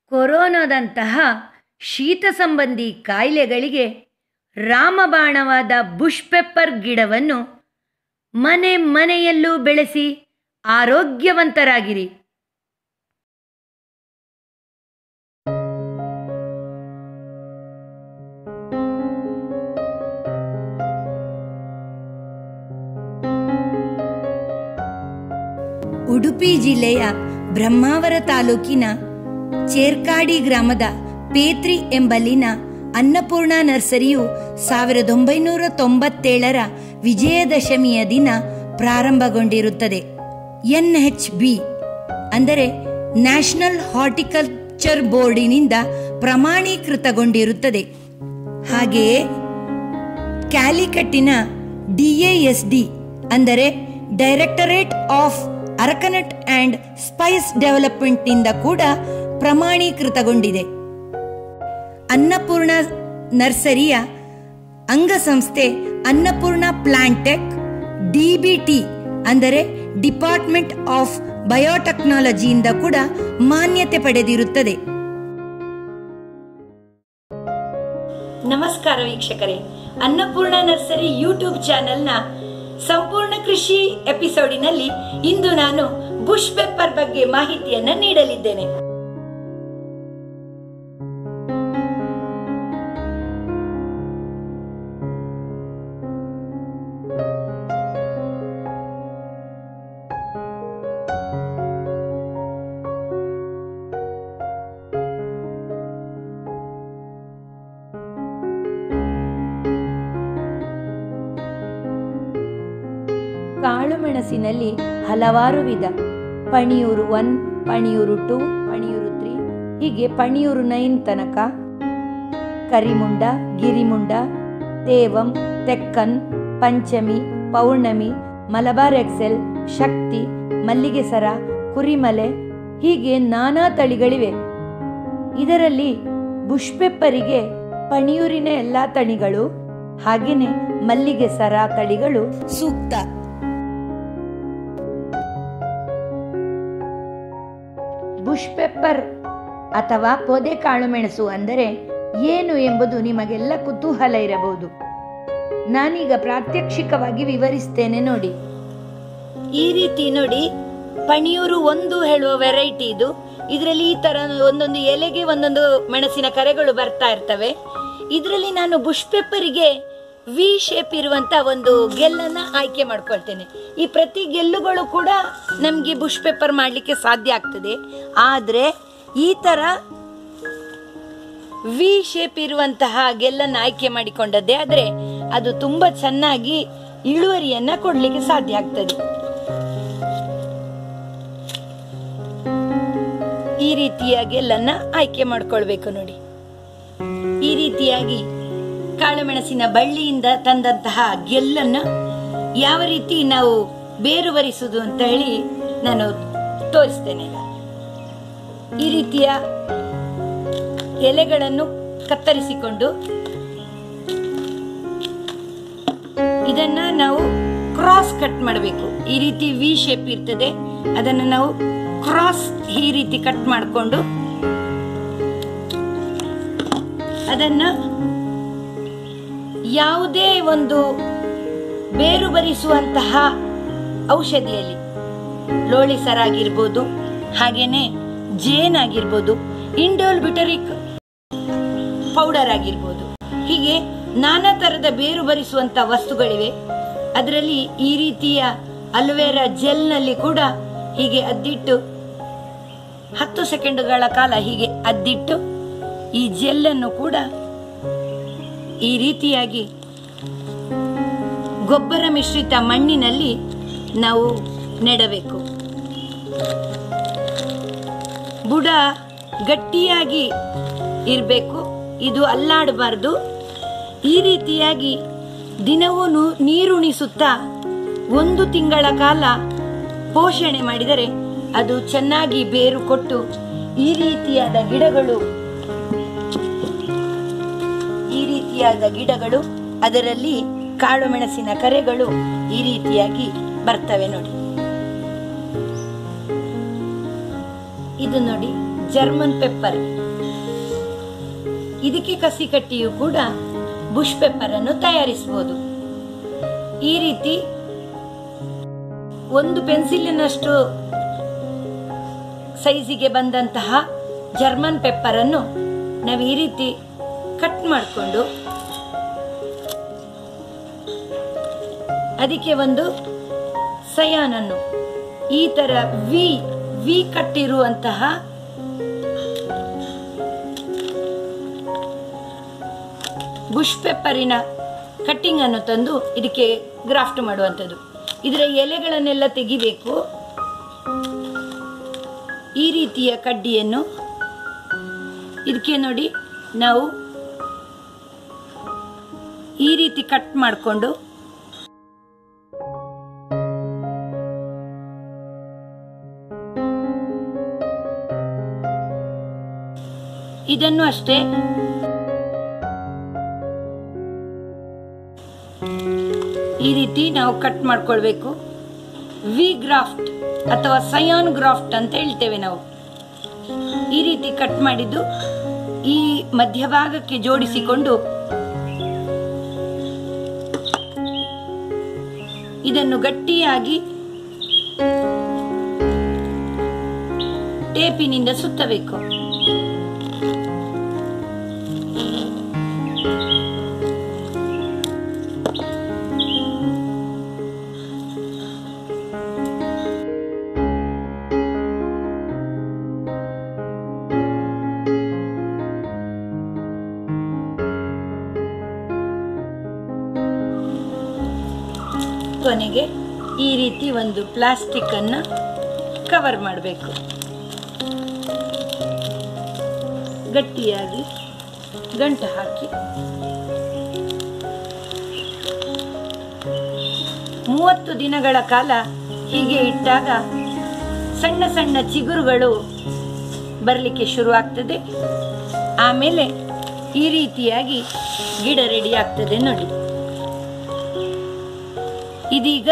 ಕೊರೋನಾದಂತಹ ಶೀತ ಸಂಬಂಧಿ ಕಾಯಿಲೆಗಳಿಗೆ ರಾಮಬಾಣವಾದ ಬುಷ್ ಪೆಪ್ಪರ್ ಗಿಡವನ್ನು ಮನೆ ಮನೆಯಲ್ಲೂ ಬೆಳೆಸಿ ಆರೋಗ್ಯವಂತರಾಗಿರಿ ಉಡುಪಿ ಜಿಲ್ಲೆಯ ಬ್ರಹ್ಮಾವರ ತಾಲೂಕಿನ ಚೇರ್ಕಾಡಿ ಗ್ರಾಮದ ಪೇತ್ರಿ ಎಂಬಲ್ಲಿನ ಅನ್ನಪೂರ್ಣ ನರ್ಸರಿಯು ಸಾವಿರದ ಒಂಬೈನೂರ ತೊಂಬತ್ತೇಳರ ವಿಜಯದಶಮಿಯ ದಿನ ಪ್ರಾರಂಭಗೊಂಡಿರುತ್ತದೆ ಎನ್ಎಚ್ ಬಿ ಅಂದರೆ ನ್ಯಾಷನಲ್ ಹಾರ್ಟಿಕಲ್ಚರ್ ಬೋರ್ಡಿನಿಂದ ಪ್ರಮಾಣೀಕೃತಗೊಂಡಿರುತ್ತದೆ ಹಾಗೆಯೇ ಕ್ಯಾಲಿಕಟ್ಟಿನ ಡಿಎಎಸ್ಡಿ ಅಂದರೆ directorate of arecanut and spice ಡೆವಲಪ್ಮೆಂಟ್ನಿಂದ ಕೂಡ ಪ್ರಮಾಣೀಕೃತಗೊಂಡಿದೆ ಅನ್ನಪೂರ್ಣ ನರ್ಸರಿಯ ಅಂಗಸಂಸ್ಥೆ ಅನ್ನಪೂರ್ಣ ಪ್ಲಾಂಟೆಕ್ ಡಿಬಿಟಿ ಅಂದರೆ ಡಿಪಾರ್ಟ್ಮೆಂಟ್ ಆಫ್ ಬಯೋಟೆಕ್ನಾಲಜಿಯಿಂದ ಕೂಡ ಮಾನ್ಯತೆ ಪಡೆದಿರುತ್ತದೆ ನಮಸ್ಕಾರ ವೀಕ್ಷಕರೇ ಅನ್ನಪೂರ್ಣ ನರ್ಸರಿ ಯೂಟ್ಯೂಬ್ ಚಾನೆಲ್ನ ಸಂಪೂರ್ಣ ಕೃಷಿ ಎಪಿಸೋಡಿನಲ್ಲಿ ಇಂದು ನಾನು ಬುಷ್ ಪೆಪ್ಪರ್ ಬಗ್ಗೆ ಮಾಹಿತಿಯನ್ನ ನೀಡಲಿದ್ದೇನೆ ಕಾಳುಮೆಣಸಿನಲ್ಲಿ ಹಲವಾರು ವಿಧ Panniyur one Panniyur two Panniyur three ಹೀಗೆ ಪಣಿಯೂರು ನೈನ್ ತನಕ ಕರಿಮುಂಡ ಗಿರಿಮುಂಡ ತೇವಂ ತೆಕ್ಕನ್ ಪಂಚಮಿ ಪೌರ್ಣಮಿ ಮಲಬಾರ್ ಎಕ್ಸೆಲ್ ಶಕ್ತಿ ಮಲ್ಲಿಗೆ ಸರ ಕುರಿಮಲೆ ಹೀಗೆ ನಾನಾ ತಳಿಗಳಿವೆ ಇದರಲ್ಲಿ ಬುಷ್ ಪೆಪ್ಪರಿಗೆ ಪಣಿಯೂರಿನ ಎಲ್ಲಾ ತಳಿಗಳು ಹಾಗೇನೆ ಮಲ್ಲಿಗೆ ಸರ ತಳಿಗಳು ಸೂಕ್ತ ಬುಷ್ ಪೆಪ್ಪರ್ ಅಥವಾ ಪೊದೆ ಕಾಳುಮೆಣಸು ಅಂದರೆ ಏನು ಎಂಬುದು ನಿಮಗೆಲ್ಲ ಕುತೂಹಲ ಇರಬಹುದು ನಾನೀಗ ಪ್ರಾತ್ಯಕ್ಷಿಕವಾಗಿ ವಿವರಿಸ್ತೇನೆ ನೋಡಿ ಈ ರೀತಿ ನೋಡಿ ಪಣಿಯೂರು ಒಂದು ಹೇಳುವ ವೆರೈಟಿ ಇದು ಇದರಲ್ಲಿ ಈ ತರ ಒಂದೊಂದು ಎಲೆಗೆ ಒಂದೊಂದು ಮೆಣಸಿನ ಕರೆಗಳು ಬರ್ತಾ ಇರ್ತವೆ ಇದರಲ್ಲಿ ನಾನು ಬುಷ್ ಪೆಪ್ಪರಿಗೆ ವಿ ಶೇಪ್ ಇರುವಂತ ಒಂದು ಗೆಲ್ಲನ್ನ ಆಯ್ಕೆ ಮಾಡ್ಕೊಳ್ತೇನೆ ಈ ಪ್ರತಿ ಗೆಲ್ಲುಗಳು ಕೂಡ ನಮಗೆ ಬುಷ್ ಪೆಪ್ಪರ್ ಮಾಡಲಿಕ್ಕೆ ಸಾಧ್ಯ ಆಗ್ತದೆ ಆದ್ರೆ ಈ ತರ ವಿ ಶೇಪ್ ಇರುವಂತಹ ಗೆಲ್ಲನ್ನು ಆಯ್ಕೆ ಮಾಡಿಕೊಂಡದ್ದೇ ಆದ್ರೆ ಅದು ತುಂಬಾ ಚೆನ್ನಾಗಿ ಇಳುವರಿಯನ್ನ ಕೊಡ್ಲಿಕ್ಕೆ ಸಾಧ್ಯ ಆಗ್ತದೆ ಈ ರೀತಿಯ ಗೆಲ್ಲನ್ನ ಆಯ್ಕೆ ಮಾಡ್ಕೊಳ್ಬೇಕು ನೋಡಿ ಈ ರೀತಿಯಾಗಿ ಕಾಳುಮೆಣಸಿನ ಬಳ್ಳಿಯಿಂದ ತಂದಂತಹ ಗೆಲ್ಲನ್ನ ಯಾವ ರೀತಿ ನಾವು ಬೇರುವರಿಸುವುದು ಅಂತ ಹೇಳಿ ನಾನು ತೋರಿಸ್ತೇನೆ ಈಗ. ಈ ರೀತಿಯ ಎಲೆಗಳನ್ನು ಕತ್ತರಿಸಿಕೊಂಡು ಇದನ್ನ ನಾವು ಕ್ರಾಸ್ ಕಟ್ ಮಾಡಬೇಕು ಈ ರೀತಿ ವಿ ಶೇಪ್ ಇರ್ತದೆ ಅದನ್ನು ನಾವು ಕ್ರಾಸ್ ಈ ರೀತಿ ಕಟ್ ಮಾಡಿಕೊಂಡು ಅದನ್ನ ಯಾವುದೇ ಒಂದು ಬೇರು ಬರಿಸುವಂತಹ ಔಷಧಿಯಲ್ಲಿ ಲೋಳಿಸರ್ ಆಗಿರ್ಬೋದು ಹಾಗೇನೆ ಜೇನ್ ಆಗಿರ್ಬೋದು ಇಂಡೋಲ್ ಬಿಟರಿಕ್ ಪೌಡರ್ ಆಗಿರ್ಬೋದು ಹೀಗೆ ನಾನಾ ತರದ ಬೇರು ಬರಿಸುವಂತ ವಸ್ತುಗಳಿವೆ ಅದರಲ್ಲಿ ಈ ರೀತಿಯ ಅಲ್ವೇರಾ ಜೆಲ್ನಲ್ಲಿ ಕೂಡ ಹೀಗೆ ಅದ್ದಿಟ್ಟು ಹತ್ತು ಸೆಕೆಂಡುಗಳ ಕಾಲ ಹೀಗೆ ಅದ್ದಿಟ್ಟು ಈ ಜೆಲ್ಲನ್ನು ಕೂಡ ಈ ರೀತಿಯಾಗಿ ಗೊಬ್ಬರ ಮಿಶ್ರಿತ ಮಣ್ಣಿನಲ್ಲಿ ನಾವು ನೆಡಬೇಕು ಬುಡ ಗಟ್ಟಿಯಾಗಿ ಇರಬೇಕು ಇದು ಅಲ್ಲಾಡಬಾರ್ದು ಈ ರೀತಿಯಾಗಿ ದಿನವೂ ನು- ನೀರುಣಿಸುತ್ತಾ ಒಂದು ತಿಂಗಳ ಕಾಲ ಪೋಷಣೆ ಮಾಡಿದರೆ ಅದು ಚೆನ್ನಾಗಿ ಬೇರು ಕೊಟ್ಟು ಈ ರೀತಿಯಾದ ಗಿಡಗಳು ಈ ರೀತಿಯಾದ ಗಿಡಗಳು ಅದರಲ್ಲಿ ಕಾಳು ಮೆಣಸಿನ ಕರೆಗಳು ಈ ರೀತಿಯಾಗಿ ಬರ್ತವೆ ನೋಡಿ ಇದು ನೋಡಿ ಜರ್ಮನ್ ಪೆಪ್ಪರ್ ಇದಕ್ಕೆ ಕಸಿ ಕಟ್ಟಿಯೂ ಕೂಡ ಬುಷ್ ಪೆಪ್ಪರ್ ಅನ್ನು ತಯಾರಿಸಬಹುದು ಈ ರೀತಿ ಒಂದು ಪೆನ್ಸಿಲಿನಷ್ಟು ಸೈಜಿಗೆ ಬಂದಂತಹ ಜರ್ಮನ್ ಪೆಪ್ಪರ್ ಅನ್ನು ನಾವು ಈ ರೀತಿ ಕಟ್ ಮಾಡಿಕೊಂಡು ಅದಕ್ಕೆ ಒಂದು ಸಯಾನನ್ನು ಈ ತರ ವಿ ವಿ ಕಟ್ಟಿರುವಂತಹ ಬುಷ್ ಪೆಪ್ಪರಿನ ಕಟ್ಟಿಂಗ್ ಅನ್ನು ತಂದು ಇದಕ್ಕೆ ಗ್ರಾಫ್ಟ್ ಮಾಡುವಂಥದ್ದು ಇದರ ಎಲೆಗಳನ್ನೆಲ್ಲ ತೆಗಿಬೇಕು ಈ ರೀತಿಯ ಕಡ್ಡಿಯನ್ನು ಇದಕ್ಕೆ ನೋಡಿ ನಾವು ಈ ರೀತಿ ಕಟ್ ಮಾಡಿಕೊಂಡು ಇದನ್ನು ಅಷ್ಟೇ ಈ ರೀತಿ ನಾವು ಕಟ್ ಮಾಡ್ಕೊಳ್ಬೇಕು ವಿ ಗ್ರಾಫ್ಟ್ ಅಥವಾ ಸಯಾನ್ ಗ್ರಾಫ್ಟ್ ಅಂತ ಹೇಳ್ತೇವೆ ನಾವು ಈ ರೀತಿ ಕಟ್ ಮಾಡಿದ್ದು ಈ ಮಧ್ಯಭಾಗಕ್ಕೆ ಜೋಡಿಸಿಕೊಂಡು ಇದನ್ನು ಗಟ್ಟಿಯಾಗಿ ಟೇಪಿನಿಂದ ಸುತ್ತಬೇಕು ಕೊನೆಗೆ ಈ ರೀತಿ ಒಂದು ಪ್ಲಾಸ್ಟಿಕ್ ಅನ್ನ ಕವರ್ ಮಾಡಬೇಕು ಗಟ್ಟಿಯಾಗಿ ಗಂಟು ಹಾಕಿ ಮೂವತ್ತು ದಿನಗಳ ಕಾಲ ಹೀಗೆ ಇಟ್ಟಾಗ ಸಣ್ಣ ಸಣ್ಣ ಚಿಗುರುಗಳು ಬರಲಿಕ್ಕೆ ಶುರುವಾಗ್ತದೆ ಆಮೇಲೆ ಈ ರೀತಿಯಾಗಿ ಗಿಡ ರೆಡಿ ಆಗ್ತದೆ ನೋಡಿ ಇದೀಗ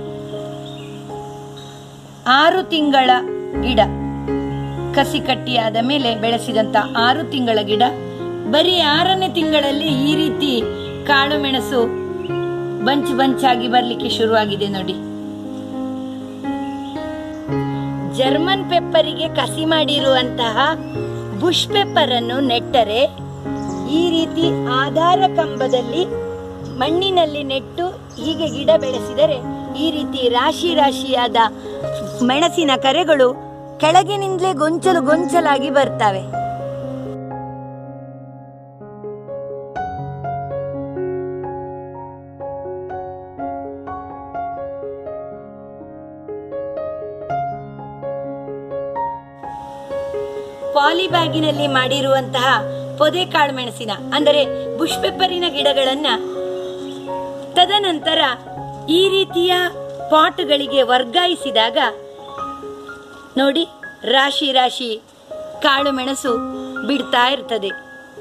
ಆರು ತಿಂಗಳ ಗಿಡ ಕಸಿ ಕಟ್ಟಿಯಾದ ಮೇಲೆ ಬೆಳೆಸಿದಂತ ಆರು ತಿಂಗಳ ಗಿಡ ಬರೀ ಆರನೇ ತಿಂಗಳಲ್ಲಿ ಈ ರೀತಿ ಕಾಳು ಮೆಣಸು ಬಂಚ್ ಬಂಚಾಗಿ ಬರ್ಲಿಕ್ಕೆ ಶುರುವಾಗಿದೆ ನೋಡಿ ಜರ್ಮನ್ ಪೆಪ್ಪರಿಗೆ ಕಸಿ ಮಾಡಿರುವಂತಹ ಬುಷ್ ಪೆಪ್ಪರ್ ಅನ್ನು ನೆಟ್ಟರೆ ಈ ರೀತಿ ಆಧಾರ ಕಂಬದಲ್ಲಿ ಮಣ್ಣಿನಲ್ಲಿ ನೆಟ್ಟು ಹೀಗೆ ಗಿಡ ಬೆಳೆಸಿದರೆ ಈ ರೀತಿ ರಾಶಿ ರಾಶಿಯಾದ ಮೆಣಸಿನ ಕರೆಗಳು ಕೆಳಗಿನಿಂದಲೇ ಗೊಂಚಲು ಗೊಂಚಲಾಗಿ ಬರ್ತವೆ ಪಾಲಿ ಬ್ಯಾಗಿನಲ್ಲಿ ಮಾಡಿರುವಂತಹ ಪೊದೆ ಕಾಳು ಮೆಣಸಿನ ಅಂದರೆ ಬುಷ್ ಪೆಪ್ಪರಿನ ಗಿಡಗಳನ್ನ ತದನಂತರ ಈ ರೀತಿಯ ಪಾಟ್ಗಳಿಗೆ ವರ್ಗಾಯಿಸಿದಾಗ ನೋಡಿ ರಾಶಿ ರಾಶಿ ಕಾಳು ಮೆಣಸು ಬಿಡ್ತಾ ಇರ್ತದೆ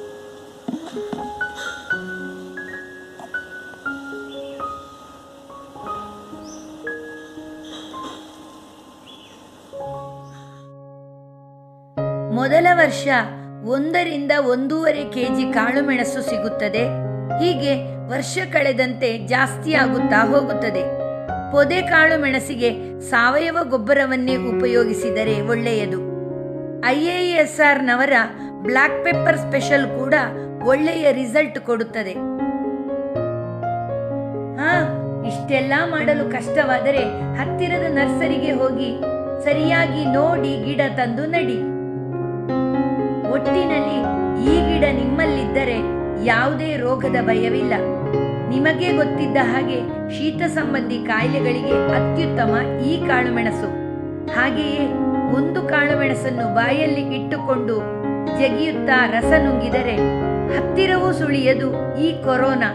ಮೊದಲ ವರ್ಷ ಒಂದರಿಂದ ಒಂದೂವರೆ ಕೆಜಿ ಕಾಳು ಮೆಣಸು ಸಿಗುತ್ತದೆ ಹೀಗೆ ವರ್ಷ ಕಳೆದಂತೆ ಜಾಸ್ತಿ ಆಗುತ್ತಾ ಹೋಗುತ್ತದೆ ಪೊದೆ ಕಾಳು ಮೆಣಸಿಗೆ ಸಾವಯವ ಗೊಬ್ಬರವನ್ನೇ ಉಪಯೋಗಿಸಿದರೆ ಒಳ್ಳೆಯದು ಐಎಎಸ್ಆರ್ ನವರ ಬ್ಲಾಕ್ ಪೆಪ್ಪರ್ ಸ್ಪೆಷಲ್ ಕೂಡ ಒಳ್ಳೆಯ ರಿಸಲ್ಟ್ ಕೊಡುತ್ತದೆ ಹಾ ಇಷ್ಟೆಲ್ಲ ಮಾಡಲು ಕಷ್ಟವಾದರೆ ಹತ್ತಿರದ ನರ್ಸರಿಗೆ ಹೋಗಿ ಸರಿಯಾಗಿ ನೋಡಿ ಗಿಡ ತಂದು ನಡಿ ಒಟ್ಟಿನಲ್ಲಿ ಈ ಗಿಡ ನಿಮ್ಮಲ್ಲಿದ್ದರೆ ಯಾವುದೇ ರೋಗದ ಭಯವಿಲ್ಲ ನಿಮಗೆ ಗೊತ್ತಿದ್ದ ಹಾಗೆ ಶೀತ ಸಂಬಂಧಿ ಕಾಯಿಲೆಗಳಿಗೆ ಅತ್ಯುತ್ತಮ ಈ ಕಾಳುಮೆಣಸು ಹಾಗೆಯೇ ಒಂದು ಕಾಳುಮೆಣಸನ್ನು ಬಾಯಲ್ಲಿ ಇಟ್ಟುಕೊಂಡು ಜಗಿಯುತ್ತಾ ರಸ ನುಂಗಿದರೆ ಹತ್ತಿರವೂ ಸುಳಿಯದು ಈ ಕೊರೋನಾ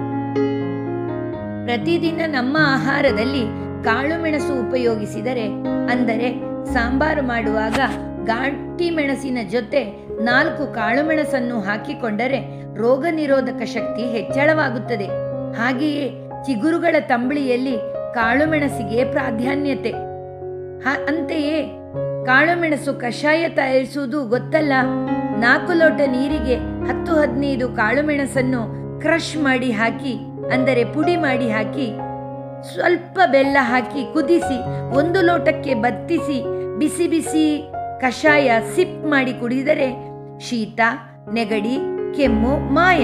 ಪ್ರತಿದಿನ ನಮ್ಮ ಆಹಾರದಲ್ಲಿ ಕಾಳುಮೆಣಸು ಉಪಯೋಗಿಸಿದರೆ ಅಂದರೆ ಸಾಂಬಾರು ಮಾಡುವಾಗ ಗಾಟಿ ಮೆಣಸಿನ ಜೊತೆ ನಾಲ್ಕು ಕಾಳುಮೆಣಸನ್ನು ಹಾಕಿಕೊಂಡರೆ ರೋಗ ನಿರೋಧಕ ಶಕ್ತಿ ಹೆಚ್ಚಳವಾಗುತ್ತದೆ ಹಾಗೆಯೇ ಚಿಗುರುಗಳ ತಂಬಳಿಯಲ್ಲಿ ಕಾಳುಮೆಣಸಿಗೆ ಪ್ರಾಧಾನ್ಯತೆ ಹ- ಅಂತೆಯೇ ಕಾಳುಮೆಣಸು ಕಷಾಯ ತಯಾರಿಸುವುದು ಗೊತ್ತಲ್ಲ ನಾಲ್ಕು ಲೋಟ ನೀರಿಗೆ ಹತ್ತು ಹದಿನೈದು ಕಾಳುಮೆಣಸನ್ನು ಕ್ರಷ್ ಮಾಡಿ ಹಾಕಿ ಅಂದರೆ ಪುಡಿ ಮಾಡಿ ಹಾಕಿ ಸ್ವಲ್ಪ ಬೆಲ್ಲ ಹಾಕಿ ಕುದಿಸಿ ಒಂದು ಲೋಟಕ್ಕೆ ಬತ್ತಿಸಿ ಬಿಸಿ ಬಿಸಿ ಕಷಾಯ ಸಿಪ್ ಮಾಡಿ ಕುಡಿದರೆ ಶೀತ ನೆಗಡಿ ಕೆಮ್ಮು ಮಾಯ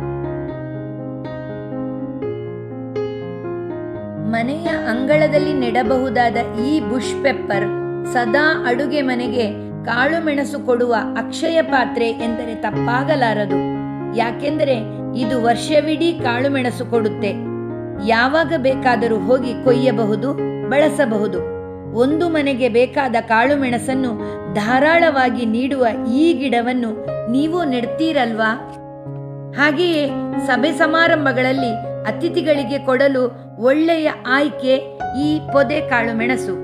ಮನೆಯ ಅಂಗಳದಲ್ಲಿ ನೆಡಬಹುದಾದ ಈ ಬುಷ್ ಪೆಪ್ಪರ್ ಸದಾ ಅಡುಗೆ ಮನೆಗೆ ಕಾಳು ಮೆಣಸು ಕೊಡುವ ಅಕ್ಷಯ ಪಾತ್ರೆ ಎಂದರೆ ತಪ್ಪಾಗಲಾರದು ಯಾಕೆಂದರೆ ಇದು ವರ್ಷವಿಡೀ ಕಾಳು ಮೆಣಸು ಕೊಡುತ್ತೆ ಯಾವಾಗ ಬೇಕಾದರೂ ಹೋಗಿ ಕೊಯ್ಯಬಹುದು ಬಳಸಬಹುದು ಒಂದು ಮನೆಗೆ ಬೇಕಾದ ಕಾಳು ಮೆಣಸನ್ನು ಧಾರಾಳವಾಗಿ ನೀಡುವ ಈ ಗಿಡವನ್ನು ನೀವು ನೆಡ್ತೀರಲ್ವಾ ಹಾಗೆಯೇ ಸಭೆ ಸಮಾರಂಭಗಳಲ್ಲಿ ಅತಿಥಿಗಳಿಗೆ ಕೊಡಲು ಒಳ್ಳೆಯ ಆಯ್ಕೆ ಈ ಪೊದೆ ಕಾಳು ಮೆಣಸು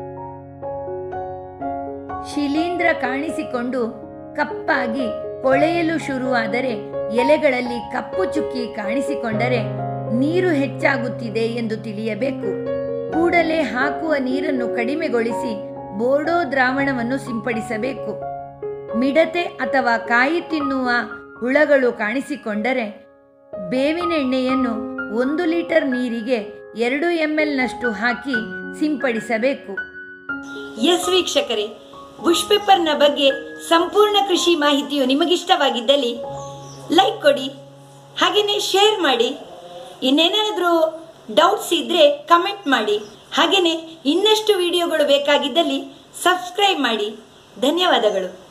ಶಿಲೀಂಧ್ರ ಕಾಣಿಸಿಕೊಂಡು ಕಪ್ಪಾಗಿ ಕೊಳೆಯಲು ಶುರುವಾದರೆ ಎಲೆಗಳಲ್ಲಿ ಕಪ್ಪು ಚುಕ್ಕಿ ಕಾಣಿಸಿಕೊಂಡರೆ ನೀರು ಹೆಚ್ಚಾಗುತ್ತಿದೆ ಎಂದು ತಿಳಿಯಬೇಕು ಕೂಡಲೇ ಹಾಕುವ ನೀರನ್ನು ಕಡಿಮೆಗೊಳಿಸಿ ಬೋರ್ಡೋ ದ್ರಾವಣವನ್ನು ಸಿಂಪಡಿಸಬೇಕು ಮಿಡತೆ ಅಥವಾ ಕಾಯಿ ತಿನ್ನುವ ಹುಳಗಳು ಕಾಣಿಸಿಕೊಂಡರೆ ಬೇವಿನೆಣ್ಣೆಯನ್ನು ಒಂದು ಲೀಟರ್ ನೀರಿಗೆ ಎರಡು ಎಂ ನಷ್ಟು ಹಾಕಿ ಸಿಂಪಡಿಸಬೇಕು ಎಸ್ ವೀಕ್ಷಕರೇ ಬುಷ್ ಪೆಪ್ಪರ್ನ ಬಗ್ಗೆ ಸಂಪೂರ್ಣ ಕೃಷಿ ಮಾಹಿತಿಯು ನಿಮಗಿಷ್ಟವಾಗಿದ್ದಲ್ಲಿ ಲೈಕ್ ಕೊಡಿ ಹಾಗೆಯೇ ಶೇರ್ ಮಾಡಿ ಇನ್ನೇನಾದರೂ ಡೌಟ್ಸ್ ಇದ್ದರೆ ಕಮೆಂಟ್ ಮಾಡಿ ಹಾಗೆಯೇ ಇನ್ನಷ್ಟು ವಿಡಿಯೋಗಳು ಬೇಕಾಗಿದ್ದಲ್ಲಿ ಸಬ್ಸ್ಕ್ರೈಬ್ ಮಾಡಿ ಧನ್ಯವಾದಗಳು